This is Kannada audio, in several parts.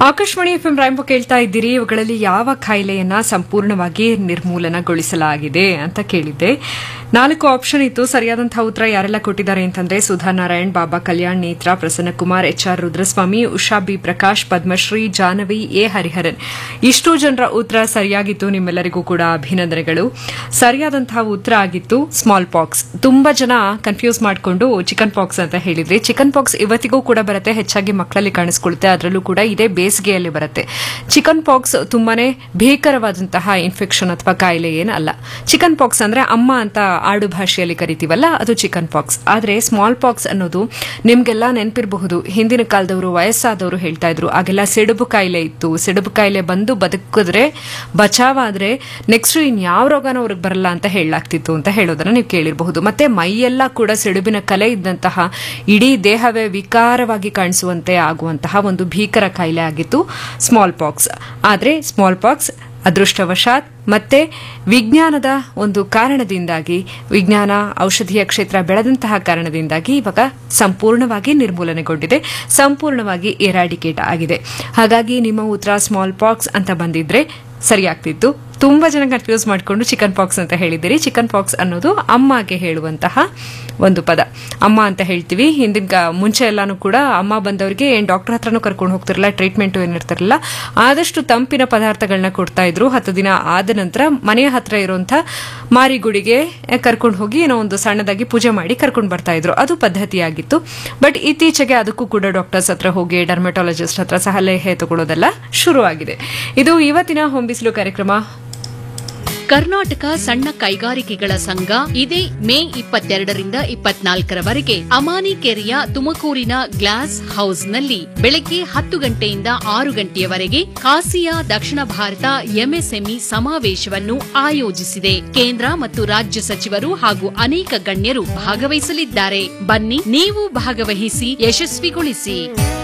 ಆಕಾಶವಾಣಿ ಎಫ್ಎಂ ರಾಯಂಬ ಕೇಳ್ತಾ ಇದ್ದೀರಿ ಇವುಗಳಲ್ಲಿ ಯಾವ ಕಾಯಿಲೆಯನ್ನ ಸಂಪೂರ್ಣವಾಗಿ ನಿರ್ಮೂಲನಗೊಳಿಸಲಾಗಿದೆ ಅಂತ ಕೇಳಿದ್ದೆ ನಾಲ್ಕು ಆಪ್ಷನ್ ಇತ್ತು ಸರಿಯಾದಂತಹ ಉತ್ತರ ಯಾರೆಲ್ಲ ಕೊಟ್ಟಿದ್ದಾರೆ ಅಂತಂದ್ರೆ Sudha Narayan Baba Kalyan Netra Prasannakumar H R Rudraswamy Usha B Prakash Padmashri Janavi A Hariharan ಇಷ್ಟು ಜನರ ಉತ್ತರ ಸರಿಯಾಗಿತ್ತು ನಿಮ್ಮೆಲ್ಲರಿಗೂ ಕೂಡ ಅಭಿನಂದನೆಗಳು ಸರಿಯಾದಂತಹ ಉತ್ತರ ಆಗಿತ್ತು ಸ್ಮಾಲ್ ಪಾಕ್ಸ್ ತುಂಬಾ ಜನ ಕನ್ಫ್ಯೂಸ್ ಮಾಡಿಕೊಂಡು ಚಿಕನ್ ಪಾಕ್ಸ್ ಅಂತ ಹೇಳಿದ್ರಿ ಚಿಕನ್ ಪಾಕ್ಸ್ ಇವತ್ತಿಗೂ ಕೂಡ ಬರುತ್ತೆ ಹೆಚ್ಚಾಗಿ ಮಕ್ಕಳಲ್ಲಿ ಕಾಣಿಸ್ಕೊಳ್ಳುತ್ತೆ ಅದರಲ್ಲೂ ಕೂಡ ಇದೇ ಬೇಸಿಗೆಯಲ್ಲಿ ಬರುತ್ತೆ ಚಿಕನ್ ಪಾಕ್ಸ್ ತುಂಬಾನೇ ಭೀಕರವಾದಂತಹ ಇನ್ಫೆಕ್ಷನ್ ಅಥವಾ ಕಾಯಿಲೆ ಏನಲ್ಲ ಚಿಕನ್ ಪಾಕ್ಸ್ ಅಂದ್ರೆ ಅಮ್ಮ ಅಂತ ಆಡು ಭಾಷೆಯಲ್ಲಿ ಕರಿತೀವಲ್ಲ ಅದು ಚಿಕನ್ ಪಾಕ್ಸ್ ಆದ್ರೆ ಸ್ಮಾಲ್ ಪಾಕ್ಸ್ ಅನ್ನೋದು ನಿಮ್ಗೆಲ್ಲ ನೆನಪಿರಬಹುದು ಹಿಂದಿನ ಕಾಲದವರು ವಯಸ್ಸಾದವರು ಹೇಳ್ತಾ ಇದ್ರು ಆಗೆಲ್ಲ ಸಿಡುಬು ಕಾಯಿಲೆ ಇತ್ತು ಸಿಡುಬು ಕಾಯಿಲೆ ಬಂದು ಬದುಕಿದ್ರೆ ಬಚಾವಾದ್ರೆ ನೆಕ್ಸ್ಟ್ ಇನ್ಯಾವ ರೋಗನೂ ಅವ್ರಿಗೆ ಬರಲ್ಲ ಅಂತ ಹೇಳಲಾಗ್ತಿತ್ತು ಅಂತ ಹೇಳೋದನ್ನ ನೀವು ಕೇಳಿರಬಹುದು ಮತ್ತೆ ಮೈಯೆಲ್ಲ ಕೂಡ ಸಿಡುಬಿನ ಕಲೆ ಇದ್ದಂತಹ ಇಡೀ ದೇಹವೇ ವಿಕಾರವಾಗಿ ಕಾಣಿಸುವಂತೆ ಆಗುವಂತಹ ಒಂದು ಭೀಕರ ಕಾಯಿಲೆ ಆಗಿತ್ತು ಸ್ಮಾಲ್ ಪಾಕ್ಸ್ ಆದ್ರೆ ಸ್ಮಾಲ್ ಪಾಕ್ಸ್ ಅದೃಷ್ಟವಶಾತ್ ಮತ್ತೆ ವಿಜ್ಞಾನದ ಒಂದು ಕಾರಣದಿಂದಾಗಿ ವಿಜ್ಞಾನ ಔಷಧೀಯ ಕ್ಷೇತ್ರ ಬೆಳೆದಂತಹ ಕಾರಣದಿಂದಾಗಿ ಇವಾಗ ಸಂಪೂರ್ಣವಾಗಿ ನಿರ್ಮೂಲನೆಗೊಂಡಿದೆ ಸಂಪೂರ್ಣವಾಗಿ ಎರಾಡಿಕೇಟ್ ಆಗಿದೆ ಹಾಗಾಗಿ ನಿಮ್ಮ ಉತ್ತರ ಸ್ಮಾಲ್ ಪಾಕ್ಸ್ ಅಂತ ಬಂದಿದ್ರೆ ಸರಿಯಾಗ್ತಿತ್ತು ತುಂಬಾ ಜನ ಕನ್ಫ್ಯೂಸ್ ಮಾಡಿಕೊಂಡು ಚಿಕನ್ ಪಾಕ್ಸ್ ಅಂತ ಹೇಳಿದ್ದೀರಿ ಚಿಕನ್ ಪಾಕ್ಸ್ ಅನ್ನೋದು ಅಮ್ಮಗೆ ಹೇಳುವಂತಹ ಒಂದು ಪದ ಅಮ್ಮ ಅಂತ ಹೇಳ್ತೀವಿ ಹಿಂದಿನ ಕಾ- ಮುಂಚೆ ಎಲ್ಲಾನು ಕೂಡ ಅಮ್ಮ ಬಂದವರಿಗೆ ಏನ್ ಡಾಕ್ಟರ್ ಹತ್ರನೂ ಕರ್ಕೊಂಡು ಹೋಗ್ತಿರಲ್ಲ ಟ್ರೀಟ್ಮೆಂಟ್ ಏನಿರ್ತಿರಲ್ಲ ಆದಷ್ಟು ತಂಪಿನ ಪದಾರ್ಥಗಳನ್ನ ಕೊಡ್ತಾ ಇದ್ರು ಹತ್ತು ದಿನ ಆದ ನಂತರ ಮನೆಯ ಹತ್ರ ಇರುವಂತಹ ಮಾರಿಗುಡಿಗೆ ಕರ್ಕೊಂಡು ಹೋಗಿ ಏನೋ ಒಂದು ಸಣ್ಣದಾಗಿ ಪೂಜೆ ಮಾಡಿ ಕರ್ಕೊಂಡು ಬರ್ತಾ ಇದ್ರು ಅದು ಪದ್ಧತಿಯಾಗಿತ್ತು ಬಟ್ ಇತ್ತೀಚೆಗೆ ಅದಕ್ಕೂ ಕೂಡ ಡಾಕ್ಟರ್ಸ್ ಹತ್ರ ಹೋಗಿ ಡರ್ಮೆಟಾಲಜಿಸ್ಟ್ ಹತ್ರ ಸಲಹೆ ತಗೊಳ್ಳೋದೆಲ್ಲ ಶುರುವಾಗಿದೆ ಇದು ಇವತ್ತಿನ ಹೊಂಬಿಸಿಲು ಕಾರ್ಯಕ್ರಮ ಕರ್ನಾಟಕ ಸಣ್ಣ ಕೈಗಾರಿಕೆಗಳ ಸಂಘ ಇದೇ ಮೇ ಇಪ್ಪತ್ತೆರಡರಿಂದ ಇಪ್ಪತ್ನಾಲ್ಕರವರೆಗೆ ಅಮಾನಿಕೆರೆಯ ತುಮಕೂರಿನ ಗ್ಲಾಸ್ ಹೌಸ್ನಲ್ಲಿ ಬೆಳಗ್ಗೆ ಹತ್ತು ಗಂಟೆಯಿಂದ ಆರು ಗಂಟೆಯವರೆಗೆ ಕಾಸಿಯಾ ದಕ್ಷಿಣ ಭಾರತ ಎಂಎಸ್ಎಂಇ ಸಮಾವೇಶವನ್ನು ಆಯೋಜಿಸಿದೆ ಕೇಂದ್ರ ಮತ್ತು ರಾಜ್ಯ ಸಚಿವರು ಹಾಗೂ ಅನೇಕ ಗಣ್ಯರು ಭಾಗವಹಿಸಲಿದ್ದಾರೆ ಬನ್ನಿ ನೀವು ಭಾಗವಹಿಸಿ ಯಶಸ್ವಿಗೊಳಿಸಿ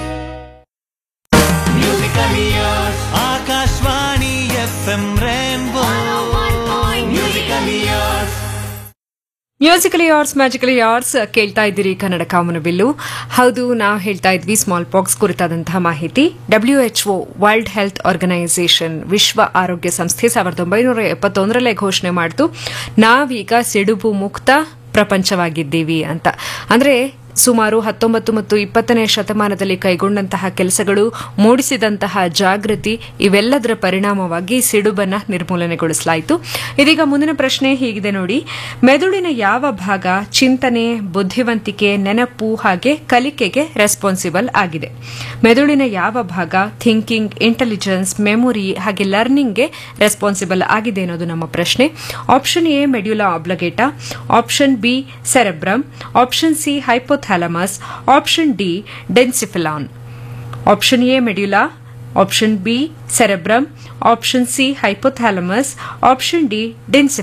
Akashvani F M rainbow musical years musically arts magically arts ಕೇಳ್ತಾ ಇದ್ದೀರಿ ಕನ್ನಡ ಕಾಮನಬಿಲ್ಲು ಹೌದು ನಾವು ಹೇಳ್ತಾ ಇದ್ವಿ ಸ್ಮಾಲ್ ಪಾಕ್ಸ್ ಕುರಿತಾದಂತಹ ಮಾಹಿತಿ WHO world health organisation ವಿಶ್ವ ಆರೋಗ್ಯ ಸಂಸ್ಥೆ ಸಾವಿರದ ಒಂಬೈನೂರ ಎಪ್ಪತ್ತೊಂದರಲ್ಲೇ ಘೋಷಣೆ ಮಾಡಿತು ನಾವೀಗ ಸಿಡುಬು ಮುಕ್ತ ಪ್ರಪಂಚವಾಗಿದ್ದೀವಿ ಅಂತ ಅಂದ್ರೆ ಸುಮಾರು ಹತ್ತೊಂಬತ್ತು ಮತ್ತು ಇಪ್ಪತ್ತನೇ ಶತಮಾನದಲ್ಲಿ ಕೈಗೊಂಡಂತಹ ಕೆಲಸಗಳು ಮೂಡಿಸಿದಂತಹ ಜಾಗೃತಿ ಇವೆಲ್ಲದರ ಪರಿಣಾಮವಾಗಿ ಸಿಡುಬನ್ನ ನಿರ್ಮೂಲನೆಗೊಳಿಸಲಾಯಿತು ಇದೀಗ ಮುಂದಿನ ಪ್ರಶ್ನೆ ಹೀಗಿದೆ ನೋಡಿ ಮೆದುಳಿನ ಯಾವ ಭಾಗ ಚಿಂತನೆ ಬುದ್ಧಿವಂತಿಕೆ ನೆನಪು ಹಾಗೆ ಕಲಿಕೆಗೆ ರೆಸ್ಪಾನ್ಸಿಬಲ್ ಆಗಿದೆ ಮೆದುಳಿನ ಯಾವ ಭಾಗ ಥಿಂಕಿಂಗ್ ಇಂಟೆಲಿಜೆನ್ಸ್ ಮೆಮೊರಿ ಹಾಗೆ ಲರ್ನಿಂಗ್ಗೆ ರೆಸ್ಪಾನ್ಸಿಬಲ್ ಆಗಿದೆ ಅನ್ನೋದು ನಮ್ಮ ಪ್ರಶ್ನೆ option A medulla oblongata option B cerebrum option C hypothalamus option D diencephalon option A medulla option B cerebrum option C hypothalamus option D ಡೆನ್ಸಿಫಿಲಾನ್